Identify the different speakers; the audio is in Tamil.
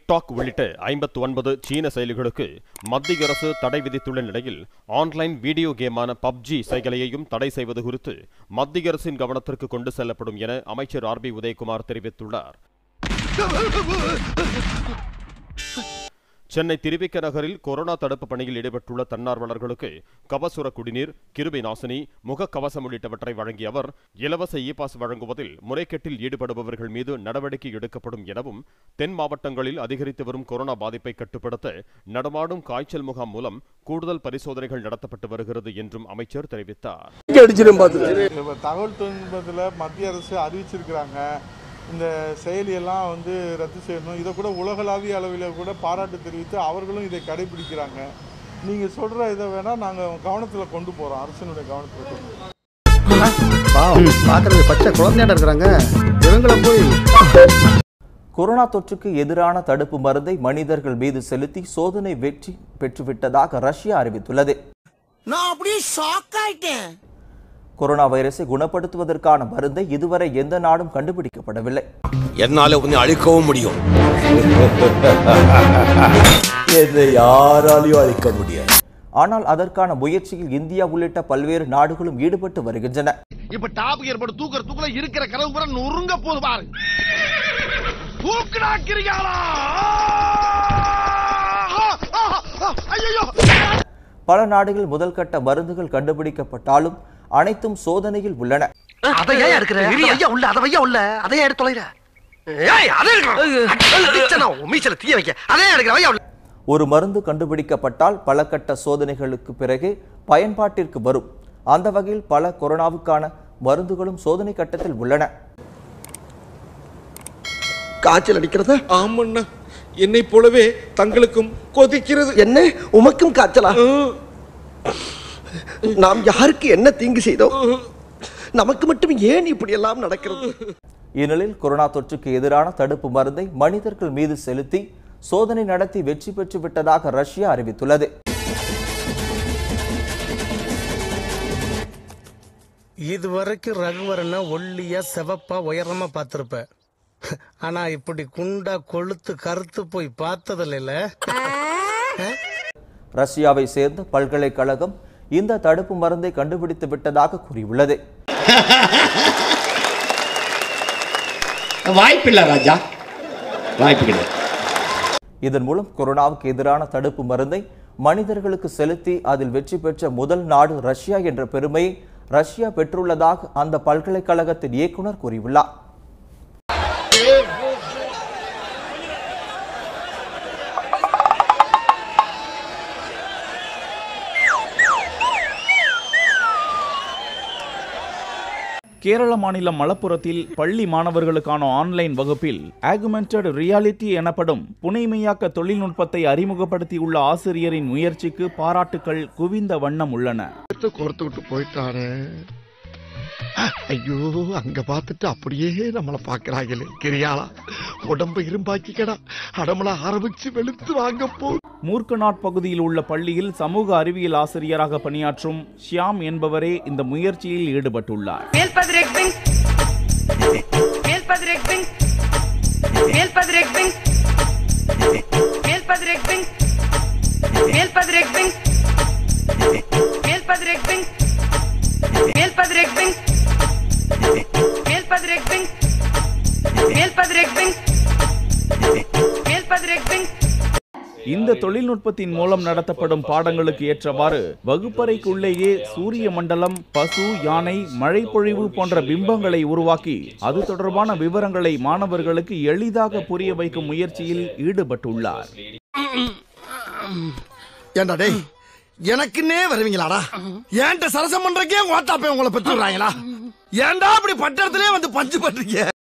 Speaker 1: டிக்டாக் உள்ளிட்ட ஐம்பத்து ஒன்பது சீன செயலிகளுக்கு மத்திய அரசு தடை விதித்துள்ள நிலையில் ஆன்லைன் வீடியோ கேமான பப்ஜி செயலியையும் தடை செய்வது குறித்து மத்திய அரசின் கவனத்திற்கு கொண்டு செல்லப்படும் என அமைச்சர் ஆர் பி உதயகுமார் தெரிவித்துள்ளார் சென்னை திருவிக்க நகரில் கொரோனா தடுப்பு பணியில் ஈடுபட்டுள்ள தன்னார்வலர்களுக்கு கபசுர குடிநீர் கிருபை நாசினி முகக்கவசம் உள்ளிட்டவற்றை வழங்கிய அவர் இலவச இ பாஸ் வழங்குவதில் முறைகேட்டில் ஈடுபடுபவர்கள் மீது நடவடிக்கை எடுக்கப்படும் எனவும் தென் மாவட்டங்களில் அதிகரித்து வரும் கொரோனா பாதிப்பை கட்டுப்படுத்த நடமாடும் காய்ச்சல் முகாம் மூலம் கூடுதல் பரிசோதனைகள் நடத்தப்பட்டு வருகிறது என்றும் அமைச்சர் தெரிவித்தார்
Speaker 2: அடிச்சிடும் பார்த்து
Speaker 3: இப்ப தகவல் தொழில்நுட்பத்தில் மத்திய அரசு அறிவிச்சிருக்கிறாங்க இந்த செயலியெல்லாம் வந்து ரத்து செய்யணும் இதை கூட உலகளாவிய அளவில் கூட பாராட்டு தெரிவித்து அவர்களும் இதை கடைபிடிக்கிறாங்க நீங்கள் சொல்கிற இதை வேணால் நாங்கள் கவனத்தில் கொண்டு போகிறோம் அரசினுடைய கவனத்தில் கொண்டு போறோம்.
Speaker 2: பாவம் பார்க்கறது பச்சை குழந்தையாட இருக்கிறாங்க இவங்கள போய்
Speaker 4: கொரோனா தொற்றுக்கு எதிரான தடுப்பு மருந்தை மனிதர்கள் மீது செலுத்தி சோதனை வெற்றி பெற்றுவிட்டதாக ரஷ்யா அறிவித்துள்ளது
Speaker 5: நான் அப்படியே ஷாக் ஆயிட்டேன்
Speaker 4: கொரோனா வைரஸை குணப்படுத்துவதற்கான மருந்தை இதுவரை எந்த நாடும் கண்டுபிடிக்கப்படவில்லை
Speaker 6: என்னால உன்னை அழிக்கவும் முடியும்
Speaker 7: என்னை யாராலையும் அழிக்க முடியாது
Speaker 4: ஆனால் அதற்கான முயற்சியில் இந்தியா உள்ளிட்ட பல்வேறு நாடுகளும் ஈடுபட்டு வருகின்றன
Speaker 5: இப்ப டாப் கியர் போட்டு தூக்குற தூக்குல இருக்கிற கதவு பூரா நொறுங்க போது பாரு தூக்குடாக்கிறீங்களா ஐயோ
Speaker 4: பல நாடுகள் முதல் கட்ட மருந்துகள் கண்டுபிடிக்கப்பட்டாலும் அனைத்தும் சோதனையில் உள்ளன
Speaker 5: அதை ஏன் எடுக்கிற ஐயா உள்ள அதை வையா உள்ள அதை ஏன் எடுத்து தொலைற ஏய் அதை எடுக்கணும் மீச்சல தீய வைக்க அதே எடுக்கிற வையா உள்ள
Speaker 4: ஒரு மருந்து கண்டுபிடிக்கப்பட்டால் பல கட்ட சோதனைகளுக்கு பிறகு பயன்பாட்டிற்கு வரும் அந்த வகையில் பல கொரோனாவுக்கான மருந்துகளும் சோதனை கட்டத்தில் உள்ளன
Speaker 2: காய்ச்சல் அடிக்கிறதா
Speaker 8: ஆமண்ணா என்னை போலவே தங்களுக்கும் கொதிக்கிறது
Speaker 2: என்ன உமக்கும் காய்ச்சலா நாம் யாருக்கு என்ன தீங்கு செய்தோம் நமக்கு மட்டும் ஏன் இப்படி எல்லாம் நடக்கிறது
Speaker 4: இந்நிலையில் கொரோனா தொற்றுக்கு எதிரான தடுப்பு மருந்தை மனிதர்கள் மீது செலுத்தி சோதனை நடத்தி வெற்றி பெற்று விட்டதாக ரஷ்யா அறிவித்துள்ளது
Speaker 9: இது வரைக்கும் ரகுவரனை ஒல்லியா செவப்பா உயரமா பார்த்திருப்ப ஆனா இப்படி குண்டா கொழுத்து கருத்து போய் பார்த்ததில்ல
Speaker 4: ரஷ்யாவை சேர்ந்த பல்கலைக்கழகம் இந்த தடுப்பு மருந்தை கண்டுபிடித்து விட்டதாக கூறியுள்ளது
Speaker 7: வாய்ப்பில்லை ராஜா வாய்ப்பு கிடையாது
Speaker 4: இதன் மூலம் கொரோனாவுக்கு எதிரான தடுப்பு மருந்தை மனிதர்களுக்கு செலுத்தி அதில் வெற்றி பெற்ற முதல் நாடு ரஷ்யா என்ற பெருமையை ரஷ்யா பெற்றுள்ளதாக அந்த பல்கலைக்கழகத்தின் இயக்குனர் கூறியுள்ளார்
Speaker 10: கேரள மாநிலம் மலப்புரத்தில் பள்ளி மாணவர்களுக்கான ஆன்லைன் வகுப்பில் ஆகுமெண்டட் ரியாலிட்டி எனப்படும் புனைமையாக்க தொழில்நுட்பத்தை அறிமுகப்படுத்தியுள்ள ஆசிரியரின் முயற்சிக்கு பாராட்டுக்கள் குவிந்த வண்ணம் உள்ளன
Speaker 5: கோர்த்து விட்டு போயிட்டாரு ஐயோ அங்க பார்த்துட்டு அப்படியே நம்மள பாக்குறாங்களே கிரியாளா உடம்ப இரும்பாக்கிக்கடா அடமள ஆரம்பிச்சு வெளுத்து வாங்க போ
Speaker 10: மூர்க்கநாட் பகுதியில் உள்ள பள்ளியில் சமூக அறிவியல் ஆசிரியராக பணியாற்றும் ஷியாம் என்பவரே இந்த முயற்சியில் ஈடுபட்டுள்ளார் இந்த தொழில்நுட்பத்தின் மூலம் நடத்தப்படும் பாடங்களுக்கு ஏற்றவாறு வகுப்பறைக்குள்ளேயே சூரிய மண்டலம் பசு யானை மழை பொழிவு போன்ற பிம்பங்களை உருவாக்கி அது தொடர்பான விவரங்களை மாணவர்களுக்கு எளிதாக புரிய வைக்கும் முயற்சியில் ஈடுபட்டுள்ளார்
Speaker 5: ஏண்டா டேய் எனக்குன்னே வருவீங்களாடா ஏன்ட்ட சரசம் பண்றக்கே ஓட்டாப்பே உங்களை பெற்று விடுறாங்களா ஏன்டா அப்படி பட்டத்திலே வந்து பஞ்சு பண்றீங்க